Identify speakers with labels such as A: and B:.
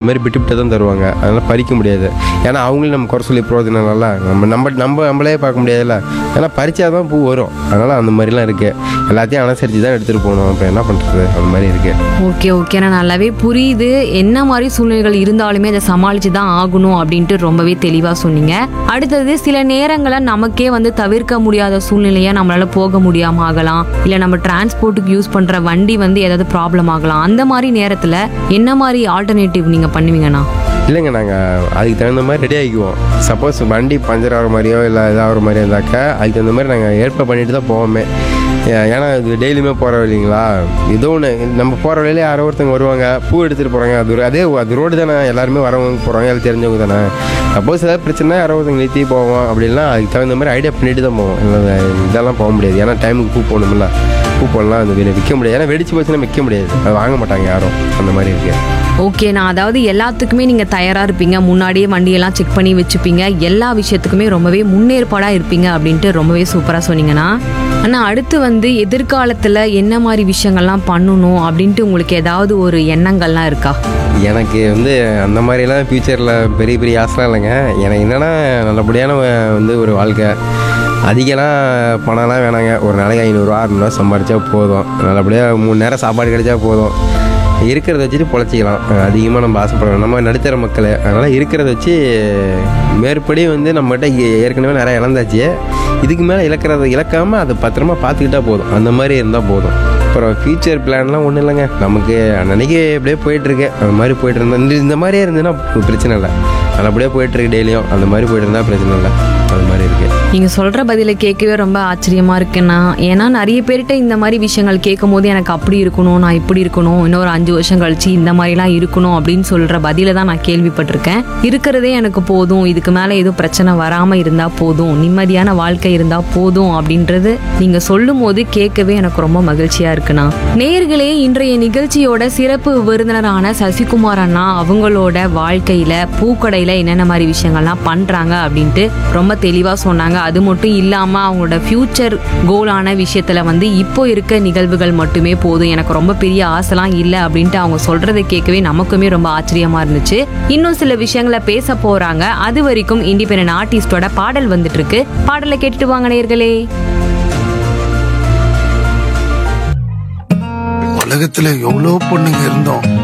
A: மாதிரி விட்டு விட்டு தான் தருவாங்க அதனால் பறிக்க முடியாது ஏன்னா அவங்களும் நம்ம குறை சொல்லி பிரயோஜனம் இல்லை நம்ம நம்ம நம்ம நம்மளே பார்க்க முடியாதுல்ல ஏன்னா பறிச்சா தான் பூ வரும் அதனால் அந்த மாதிரிலாம் இருக்குது எல்லாத்தையும் அனுசரித்து தான் எடுத்துகிட்டு போகணும் இப்போ என்ன பண்ணுறது அந்த மாதிரி இருக்குது
B: ஓகே ஓகே நான் நல்லாவே புரியுது என்ன மாதிரி சூழ்நிலைகள் இருந்தாலுமே அதை சமாளிச்சு தான் ஆகணும் அப்படின்ட்டு ரொம்பவே தெளிவாக சொன்னீங்க அடுத்தது சில நேரங்களில் நமக்கே வந்து தவிர்க்க முடியாத சூழ்நிலையா நம்மளால போக முடியாம ஆகலாம் இல்லை நம்ம டிரான்ஸ்போர்ட்டுக்கு யூஸ் பண்ற வண்டி வந்து ஏதாவது ப்ராப்ளம் ஆகலாம் அந்த மாதிரி நேரத்தில் என்ன மாதிரி ஆல்டர்னேட்டிவ் நீங்க பண்ணுவீங்கண்ணா
A: இல்லைங்க நாங்கள் அதுக்கு தகுந்த மாதிரி ரெடி ஆகிக்குவோம் சப்போஸ் வண்டி பஞ்சர் ஆகிற மாதிரியோ இல்லை இதாகிற மாதிரியோ இருந்தாக்கா அதுக்கு தகுந்த மாதிரி நாங்கள் ஏற்பாடு பண்ணிட்டு தான் போவோமே ஏ- ஏன்னா இது டெய்லியுமே போகிற இல்லைங்களா ஏதோ ஒன்று நம்ம போகிற வழியில யாரோ ஒருத்தவங்க வருவாங்க பூ எடுத்துகிட்டு போகிறாங்க அது ஒரு அதே அது ரோடு தானே எல்லாருமே வரவங்க போகிறாங்க எல்லாம் தெரிஞ்சவங்க தானே சப்போஸ் ஏதாவது பிரச்சனை யாரோ ஒருத்தவங்க நிறுத்தி போவோம் அப்படின்னா அதுக்கு தகுந்த மாதிரி ஐடியா பண்ணிட்டு தான் போவோம் இல்லை இதெல்லாம் போக முடியாது ஏன்னா டைமுக்கு பூ போகணும்ல பூ போடலாம் அது வி- விற்க முடியாது ஏன்னா வெடிச்சு போச்சுன்னா விற்க முடியாது அது வாங்க மாட்டாங்க யாரும் அந்த மாதிரி இருக்குது
B: ஓகே நான் அதாவது எல்லாத்துக்குமே நீங்க தயாரா இருப்பீங்க முன்னாடியே வண்டியெல்லாம் செக் பண்ணி வச்சுப்பீங்க எல்லா விஷயத்துக்குமே ரொம்பவே முன்னேற்பாடா இருப்பீங்க அப்படின்ட்டு ரொம்பவே சூப்பரா சொன்னீங்கண்ணா அண்ணா அடுத்து வந்து எதிர்காலத்துல என்ன மாதிரி விஷயங்கள்லாம் பண்ணணும் அப்படின்ட்டு உங்களுக்கு ஏதாவது ஒரு எண்ணங்கள்லாம் இருக்கா
A: எனக்கு வந்து அந்த மாதிரிலாம் ஃப்யூச்சரில் பெரிய பெரிய ஆசைலாம் இல்லைங்க எனக்கு என்னென்னா நல்லபடியான வ- வந்து ஒரு வாழ்க்கை அதிகலாம் பணம்லாம் வேணாங்க ஒரு நாளைக்கு ஐநூறுரூவா அறுநூறுவா சம்பாரிச்சா போதும் நல்லபடியாக மூணு நேரம் சாப்பாடு கிடைச்சா போதும் இருக்கிறத வச்சுட்டு பொழைச்சிக்கலாம் அதிகமாக நம்ம ஆசைப்படுறோம் நம்ம நடுத்தர மக்கள் அதனால் இருக்கிறத வச்சு மேற்படி வந்து நம்மகிட்ட ஏ- ஏற்கனவே நிறைய இழந்தாச்சு இதுக்கு மேலே இழக்கிறத இழக்காமல் அதை பத்திரமா பார்த்துக்கிட்டா போதும் அந்த மாதிரி இருந்தால் போதும் அப்புறம் ஃபியூச்சர் பிளான்லாம் ஒன்றும் இல்லைங்க நமக்கு அன்னைக்கு அப்படியே போயிட்டுருக்கு அந்த மாதிரி போயிட்டு இருந்தா இந்த இந்த மாதிரியே இருந்ததுன்னா பிரச்சனை இல்லை நல்லபடியாக போயிட்டுருக்கு டெய்லியும் அந்த மாதிரி போயிட்டு இருந்தால் பிரச்சனை இல்லை அது மாதிரி இருக்குது
B: நீங்க சொல்ற பதிலை கேட்கவே ரொம்ப ஆச்சரியமா இருக்குண்ணா ஏன்னா நிறைய பேர்கிட்ட இந்த மாதிரி விஷயங்கள் கேட்கும் போது எனக்கு அப்படி இருக்கணும் நான் இப்படி இருக்கணும் இன்னொரு அஞ்சு வருஷம் கழிச்சு இந்த மாதிரிலாம் இருக்கணும் அப்படின்னு சொல்ற பதில தான் நான் கேள்விப்பட்டிருக்கேன் இருக்கிறதே எனக்கு போதும் இதுக்கு மேல எதுவும் பிரச்சனை வராம இருந்தா போதும் நிம்மதியான வாழ்க்கை இருந்தா போதும் அப்படின்றது நீங்க சொல்லும் போது கேட்கவே எனக்கு ரொம்ப மகிழ்ச்சியா இருக்குண்ணா நேயர்களே இன்றைய நிகழ்ச்சியோட சிறப்பு விருந்தினரான சசிகுமார் அண்ணா அவங்களோட வாழ்க்கையில பூக்கடையில என்னென்ன மாதிரி விஷயங்கள்லாம் பண்றாங்க அப்படின்ட்டு ரொம்ப தெளிவா சொன்னாங்க அது மட்டும் இல்லாம அவங்களோட ஃபியூச்சர் கோலான விஷயத்துல வந்து இப்போ இருக்க நிகழ்வுகள் மட்டுமே போதும் எனக்கு ரொம்ப பெரிய ஆசைலாம் இல்லை அப்படின்ட்டு அவங்க சொல்றதை கேட்கவே நமக்குமே ரொம்ப ஆச்சரியமா இருந்துச்சு இன்னும் சில விஷயங்களை பேச போறாங்க அது வரைக்கும் இண்டிபெண்டன்ட் ஆர்டிஸ்டோட பாடல் வந்துட்டு இருக்கு பாடலை கேட்டுட்டு வாங்க நேயர்களே
C: உலகத்துல எவ்வளவு பொண்ணுங்க இருந்தோம்